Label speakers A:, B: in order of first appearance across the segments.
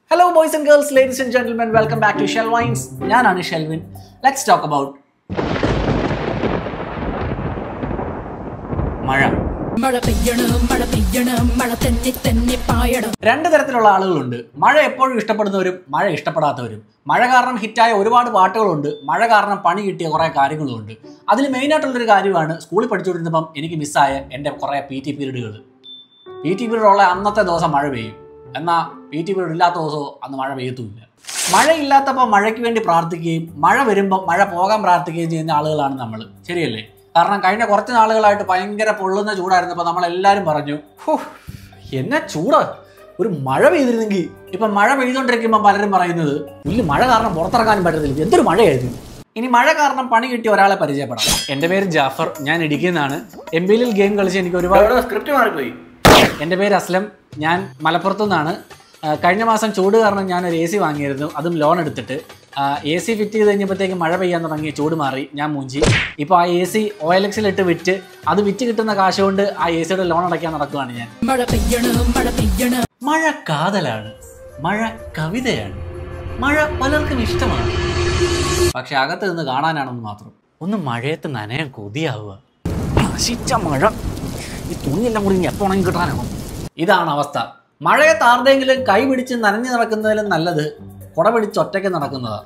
A: Hello boys and girls ladies and gentlemen welcome back to Shell Vines ഞാനാണ് Shelvin let's talk about മഴ
B: മഴ പെയ്യണം മഴ പെയ്യണം മഴ തന്നെ തന്നെ പായണം
A: രണ്ട് തരത്തിലുള്ള ആളുകളുണ്ട് മഴ എപ്പോഴും ഇഷ്ടപ്പെടുന്നവരും മഴ ഇഷ്ടപ്പെടാത്തവരും മഴ കാരണം ഹിറ്റായ ഒരുപാട് പാട്ടുകളുണ്ട് മഴ കാരണം പണി കിട്ടിയ കുറേ കാര്യങ്ങളുമുണ്ട് അതിൽ മെയിനായിട്ടുള്ളൊരു കാര്യമാണ് സ്കൂളിൽ പഠിച്ചുകൊണ്ടിരുന്നപ്പം എനിക്ക് മിസ്സായ എൻ്റെ കുറേ പി ടി പീരീഡുകൾ പി ടി പീരീഡ് ഉള്ള അന്നത്തെ ദിവസം മഴ പെയ്യും എന്നാൽ പി ടി പീരീഡ് ഇല്ലാത്ത ദിവസമോ അന്ന് മഴ പെയ്യത്തുമില്ല മഴയില്ലാത്തപ്പോൾ മഴയ്ക്ക് വേണ്ടി പ്രാർത്ഥിക്കുകയും മഴ വരുമ്പോൾ മഴ പോകാൻ പ്രാർത്ഥിക്കുകയും ചെയ്യുന്ന ആളുകളാണ് നമ്മൾ ശരിയല്ലേ കാരണം കഴിഞ്ഞ കുറച്ച് നാളുകളായിട്ട് ഭയങ്കര പൊള്ളുന്ന ചൂടായിരുന്നപ്പോൾ നമ്മളെല്ലാവരും പറഞ്ഞു ഹോ എന്നാ ചൂട് ഒരു മഴ പെയ്തിരുന്നെങ്കിൽ ഇപ്പം മഴ പെയ്തുകൊണ്ടിരിക്കുമ്പോൾ പലരും പറയുന്നത് ഇല്ല മഴ കാരണം പുറത്തിറങ്ങാനും പറ്റത്തില്ല എന്തൊരു മഴയായിരുന്നു ഇനി മഴ കാരണം പണി കിട്ടിയ ഒരാളെ പരിചയപ്പെടാം എൻ്റെ പേര് ജാഫർ ഞാൻ ഇടുക്കിയെന്നാണ് എം ബിയിൽ ഗെയിം കളിച്ച് എനിക്ക് ഒരുപാട് സ്ക്രിപ്റ്റ് മാറിപ്പോയി എൻ്റെ പേര് അസ്ലം ഞാൻ മലപ്പുറത്തു നിന്നാണ് ആ, കഴിഞ്ഞ മാസം ചൂട് കാരണം ഞാൻ ഒരു എ സി വാങ്ങിയിരുന്നു അതും ലോൺ എടുത്തിട്ട് എ സി ഫിറ്റ് ചെയ്ത് കഴിഞ്ഞപ്പോഴത്തേക്ക് മഴ പെയ്യാൻ തുടങ്ങി ചൂട് മാറി ഞാൻ മൂഞ്ചി ഇപ്പോൾ ആ എ സി ഒ എൽ എക്സിലിട്ട് വിറ്റ് അത് വിറ്റ് കിട്ടുന്ന കാശ് കൊണ്ട് ആ എ സിയുടെ ലോൺ അടയ്ക്കാൻ നടക്കുകയാണ് ഞാൻ
B: മഴ പെയ്യണം മഴ പെയ്യണം
A: മഴ കാതലാണ് മഴ കവിതയാണ് മഴ പലർക്കും ഇഷ്ടമാണ് പക്ഷെ അകത്ത് നിന്ന് കാണാനാണെന്ന് മാത്രം ഒന്ന് മഴയത്ത് നനയാൻ കൊതിയാവുക നശിച്ച മഴ ഈ തുണിയെല്ലാം കൂടി ഇനി എപ്പോൾ ഉണങ്ങി കിട്ടാനാണോ ഇതാണ് അവസ്ഥ മഴയത്ത് ആരുടെയെങ്കിലും കൈ പിടിച്ച് നനഞ്ഞു നടക്കുന്നതിലും നല്ലത് കുട പിടിച്ച് ഒറ്റയ്ക്ക് നടക്കുന്നതാ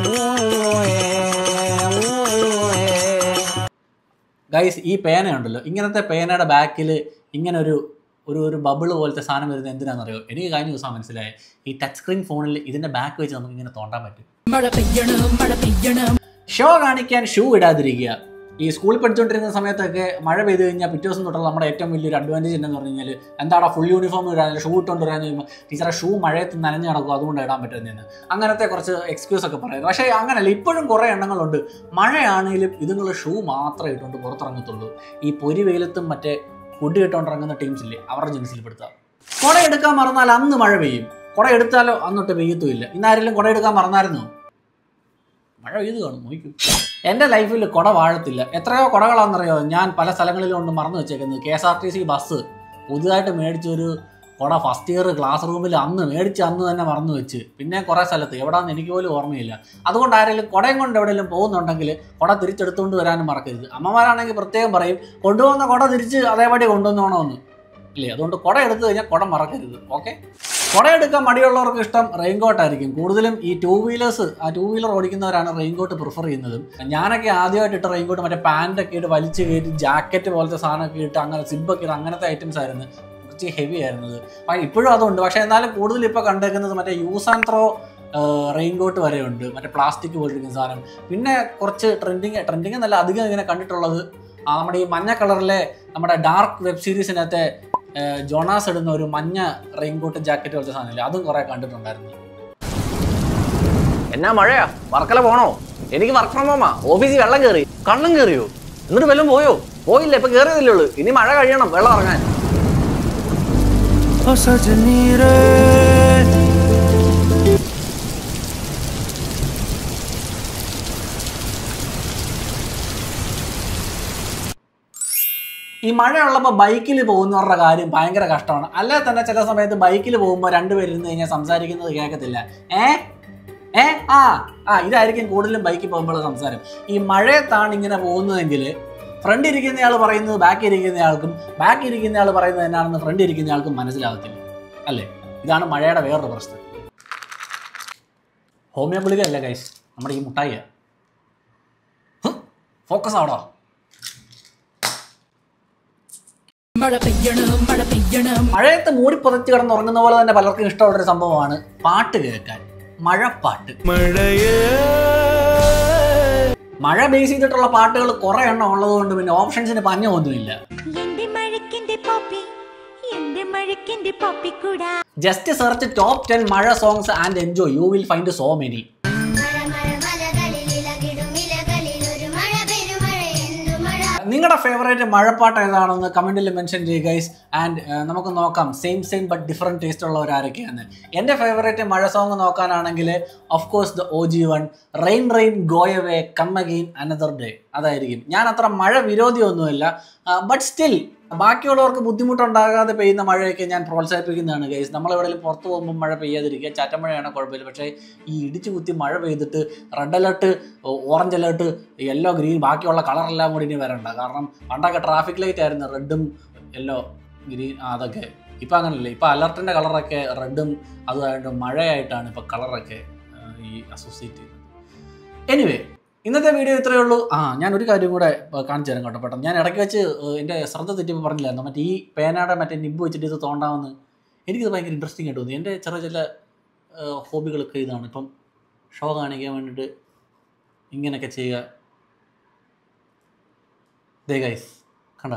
A: ഗൈസ് ഈ പേനയുണ്ടല്ലോ ഇങ്ങനത്തെ പേനയുടെ ബാക്കിൽ ഇങ്ങനെ ഒരു ഒരു ഒരു ബബിള് പോലത്തെ സാധനം വരുന്നത് എന്തിനാണെന്നറിയോ എനിക്ക് കഴിഞ്ഞ ദിവസം മനസ്സിലായി ഈ ടച്ച് സ്ക്രീൻ ഫോണിൽ ഇതിന്റെ ബാക്ക് വെച്ച് നമുക്ക് ഇങ്ങനെ തോണ്ടാൻ പറ്റും
B: മഴ പെയ്യണം മഴ പെയ്യണം
A: ഷോ കാണിക്കാൻ ഷൂ ഇടാതിരിക്കുക ഈ സ്കൂളിൽ പഠിച്ചുകൊണ്ടിരുന്ന സമയത്തൊക്കെ മഴ പെയ്ത് കഴിഞ്ഞാൽ പിറ്റേ ദിവസം തൊട്ടുള്ള നമ്മുടെ ഏറ്റവും വലിയൊരു അഡ്വാൻറ്റേജ് എന്ന് പറഞ്ഞു കഴിഞ്ഞാൽ എന്താടാ ഫുൾ യൂണിഫോം ഇടാൻ ഷൂ ഇട്ടുകൊണ്ട് വരാൻ കഴിയുമ്പോൾ ടീച്ചറെ ഷൂ മഴയത്ത് നനഞ്ഞ് നടക്കും അതുകൊണ്ട് ഇടാൻ പറ്റുന്നതെന്ന് അങ്ങനത്തെ കുറച്ച് എക്സ്ക്യൂസ് ഒക്കെ പറയുന്നത് പക്ഷേ അങ്ങനെയല്ല ഇപ്പോഴും കുറേ എണ്ണങ്ങളുണ്ട് മഴയാണെങ്കിലും ഇതിനുള്ള ഷൂ മാത്രമേ ഇട്ടുകൊണ്ട് പുറത്തിറങ്ങത്തുള്ളൂ ഈ പൊരി വെയിലത്തും മറ്റേ ഫുഡ് ഇട്ടുകൊണ്ട് ഇറങ്ങുന്ന ടീംസില്ലേ അവരുടെ ജൻസിൽ പെടുത്താം കുട എടുക്കാൻ മറന്നാൽ അന്ന് മഴ പെയ്യും കുട എടുത്താലോ അന്നൊട്ട് പെയ്യത്തുമില്ല ഇന്നാരെങ്കിലും കുട എടുക്കാൻ മറന്നായിരുന്നോ മഴ പെയ്ത് കാണും നോക്കൂ എൻ്റെ ലൈഫിൽ കുട വാഴത്തില്ല എത്രയോ കുടകളാണെന്നറിയോ ഞാൻ പല സ്ഥലങ്ങളിലും കൊണ്ട് മറന്നു വെച്ചേക്കുന്നത് K S R T C bus പുതുതായിട്ട് മേടിച്ചൊരു കുട ഫസ്റ്റ് ഇയർ ക്ലാസ് റൂമിൽ അന്ന് മേടിച്ച് അന്ന് തന്നെ മറന്നു വെച്ച് പിന്നെ കുറേ സ്ഥലത്ത് എവിടാന്ന് എനിക്ക് പോലും ഓർമ്മയില്ല അതുകൊണ്ട് ആരെങ്കിലും കുടയും കൊണ്ട് എവിടെയെങ്കിലും പോകുന്നുണ്ടെങ്കിൽ കുട തിരിച്ചെടുത്തുകൊണ്ട് വരാനും മറക്കരുത് അമ്മമാരാണെങ്കിൽ പ്രത്യേകം പറയും കൊണ്ടുപോകുന്ന കുട തിരിച്ച് അതേപടി കൊണ്ടുവന്നോണമെന്ന് ഇല്ലേ അതുകൊണ്ട് കുട എടുത്തു കഴിഞ്ഞാൽ കുട മറക്കരുത് ഓക്കെ കുട എടുക്കാൻ മടിയുള്ളവർക്ക് ഇഷ്ടം റെയിൻകോട്ട് ആയിരിക്കും കൂടുതലും ഈ ടൂ വീലേഴ്സ് ആ ടൂ വീലർ ഓടിക്കുന്നവരാണ് റെയിൻകോട്ട് പ്രിഫർ ചെയ്യുന്നതും ഞാനൊക്കെ ആദ്യമായിട്ട് ഇട്ട റെയിൻകോട്ട് മറ്റേ പാൻറ്റൊക്കെ ഇട്ട് വലിച്ച് കയറ്റി ജാക്കറ്റ് പോലത്തെ സാധനമൊക്കെ ഇട്ട് അങ്ങനെ സിബൊക്കെ ഇട്ട് അങ്ങനത്തെ ഐറ്റംസ് ആയിരുന്നു കുറച്ച് ഹെവി ആയിരുന്നത് അപ്പോൾ ഇപ്പോഴും അതുണ്ട് പക്ഷേ എന്നാലും കൂടുതൽ ഇപ്പോൾ കണ്ടേക്കുന്നത് മറ്റേ യൂസ് ആൻഡ് ത്രോ റെയിൻകോട്ട് വരെ ഉണ്ട് മറ്റേ പ്ലാസ്റ്റിക് പോലിരിക്കുന്ന സാധനം പിന്നെ കുറച്ച് ട്രെൻഡിങ് ട്രെൻഡിങ് എന്നല്ല അധികം ഇങ്ങനെ കണ്ടിട്ടുള്ളത് ആ നമ്മുടെ ഈ മഞ്ഞ കളറിലെ നമ്മുടെ ഡാർക്ക് വെബ് സീരീസിനകത്തെ ഏഹ്, ജോണാസ് ഇടുന്ന ഒരു മഞ്ഞ റെയിൻകോട്ട് ജാക്കറ്റ് പോലത്തെ സാധനമില്ലേ അതും കുറേ കണ്ടിട്ടുണ്ടായിരുന്നു
C: എന്നാ മഴയാ വർക്കല പോണോ എനിക്ക് വർക്ക് ഫ്രം ഹോമാ ഓഫീസിൽ വെള്ളം കയറി കള്ളം കയറിയോ എന്നിട്ട് വല്ലതും പോയോ പോയില്ല ഇപ്പൊ കയറിയതല്ലേ ഉള്ളൂ ഇനി മഴ കഴിയണം വെള്ളം ഇറങ്ങാൻ
A: ഈ മഴയുള്ളപ്പോൾ ബൈക്കിൽ പോകുന്നവരുടെ കാര്യം ഭയങ്കര കഷ്ടമാണ് അല്ലാതെ തന്നെ ചില സമയത്ത് ബൈക്കിൽ പോകുമ്പോൾ രണ്ടുപേരിരുന്ന് കഴിഞ്ഞാൽ സംസാരിക്കുന്നത് കേൾക്കത്തില്ല ഏ ഏ ആ ആ ഇതായിരിക്കും കൂടുതലും ബൈക്കിൽ പോകുമ്പോഴുള്ള സംസാരം ഈ മഴയത്താണ് ഇങ്ങനെ പോകുന്നതെങ്കിൽ ഫ്രണ്ട് ഇരിക്കുന്നയാൾ പറയുന്നത് ബാക്കി ഇരിക്കുന്നയാൾക്കും ബാക്കി ഇരിക്കുന്നയാൾ പറയുന്നത് എന്നാണെന്ന് ഫ്രണ്ട് ഇരിക്കുന്നയാൾക്കും മനസ്സിലാകത്തില്ല അല്ലേ ഇതാണ് മഴയുടെ വേറൊരു പ്രശ്നം ഹോമിയോ ഗുളികയല്ല ഗൈസ് നമ്മുടെ ഈ മുട്ടായിയ ഫോക്കസ് ആവടോ
B: മഴ പെയ്യണം മഴ പെയ്യണം
A: മഴയത്ത് മൂടി പുതച്ച് കിടന്നുറങ്ങുന്ന പോലെ തന്നെ പലർക്കും ഇഷ്ടമുള്ളൊരു സംഭവമാണ് പാട്ട് കേൾക്കാൻ മഴപ്പാട്ട് മഴ ബേസ് ചെയ്തിട്ടുള്ള പാട്ടുകൾ കുറെ എണ്ണം ഉള്ളതുകൊണ്ട് പിന്നെ ഓപ്ഷൻസിന് പഞ്ഞമൊന്നുമില്ല
D: എന്റെ മഴക്കിന്റെ പോപ്പി എന്റെ മഴക്കിന്റെ പോപ്പിക്കൂടാ
A: just search top ten mazha songs and enjoy you will find so many
D: mazha മഴ മലകളിൽ ഇലകിടും ഇലകളിൽ ഒരു മഴ പെരുമഴ എന്തു മഴ
A: നിങ്ങളുടെ ഫേവറേറ്റ് മഴപ്പാട്ട് ഏതാണെന്ന് കമൻറ്റിൽ മെൻഷൻ ചെയ്യുക ഗൈസ് ആൻഡ് നമുക്ക് നോക്കാം same same but different taste ഉള്ളവർ ആരൊക്കെയാണ് എൻ്റെ ഫേവറേറ്റ് മഴ സോങ് നോക്കാനാണെങ്കിൽ of course the O G one rain rain go away come again another day അതായിരിക്കും ഞാൻ അത്ര മഴ വിരോധിയൊന്നുമില്ല ബട്ട് സ്റ്റിൽ ബാക്കിയുള്ളവർക്ക് ബുദ്ധിമുട്ടുണ്ടാകാതെ പെയ്യുന്ന മഴയൊക്കെ ഞാൻ പ്രോത്സാഹിപ്പിക്കുന്നതാണ് ഗൈസ് നമ്മളെവിടെയും പുറത്ത് പോകുമ്പോൾ മഴ പെയ്യാതിരിക്കുക ചാറ്റമഴയാണ് കുഴപ്പമില്ല പക്ഷേ ഈ ഇടിച്ചു കുത്തി മഴ പെയ്തിട്ട് red alert orange alert yellow green ബാക്കിയുള്ള കളറെല്ലാം കൂടി ഇനി വരണ്ട കാരണം പണ്ടൊക്കെ ട്രാഫിക് ലൈറ്റ് ആയിരുന്നു റെഡും യെല്ലോ ഗ്രീൻ അതൊക്കെ ഇപ്പം അങ്ങനല്ലേ ഇപ്പം അലർട്ടിൻ്റെ കളറൊക്കെ റെഡും അതുമായിട്ട് മഴയായിട്ടാണ് ഇപ്പോൾ കളറൊക്കെ ഈ അസോസിയേറ്റ് ചെയ്യുന്നത് എനിവേ ഇന്നത്തെ വീഡിയോ ഇത്രയേ ഉള്ളൂ ആ ഞാൻ ഒരു കാര്യം കൂടെ ഏർ, കാണിച്ചു തരാം കേട്ടോ പെട്ടെന്ന് ഞാൻ ഇടയ്ക്ക് വെച്ച് ഏർ, എൻ്റെ ശ്രദ്ധ തെറ്റിയപ്പോൾ പറഞ്ഞില്ലായിരുന്നു മറ്റേ ഈ പേനയുടെ മറ്റേ നിബ് വെച്ചിട്ട് ഇത് തോണ്ടാമെന്ന് എനിക്കിത് ഭയങ്കര ഇൻട്രസ്റ്റിംഗ് ആയിട്ട് തോന്നി എൻ്റെ ചെറിയ ചില ഏർ, ഹോബികളൊക്കെ ഇതാണ് ഇപ്പം ഷോ കാണിക്കാൻ വേണ്ടിയിട്ട് ഇങ്ങനെയൊക്കെ ചെയ്യുക ദേ ഗൈസ് കണ്ട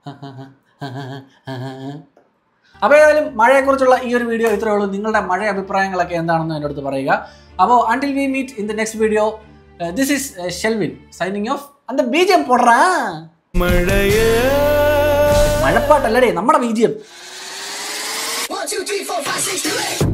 A: അപ്പോൾ ഏതായാലും മഴയെക്കുറിച്ചുള്ള ഈ ഒരു വീഡിയോ ഇത്രയേ ഉള്ളൂ നിങ്ങളുടെ മഴ അഭിപ്രായങ്ങളൊക്കെ എന്താണെന്ന് എൻ്റെ അടുത്ത് പറയുക അപ്പോൾ until we meet in the next video this is Shelvin signing off അന്ത ബീജം പോടാ മഴപ്പാട്ടല്ലടേ നമ്മുടെ ബീജിയം
B: One, two, three, four, five, six, seven, eight.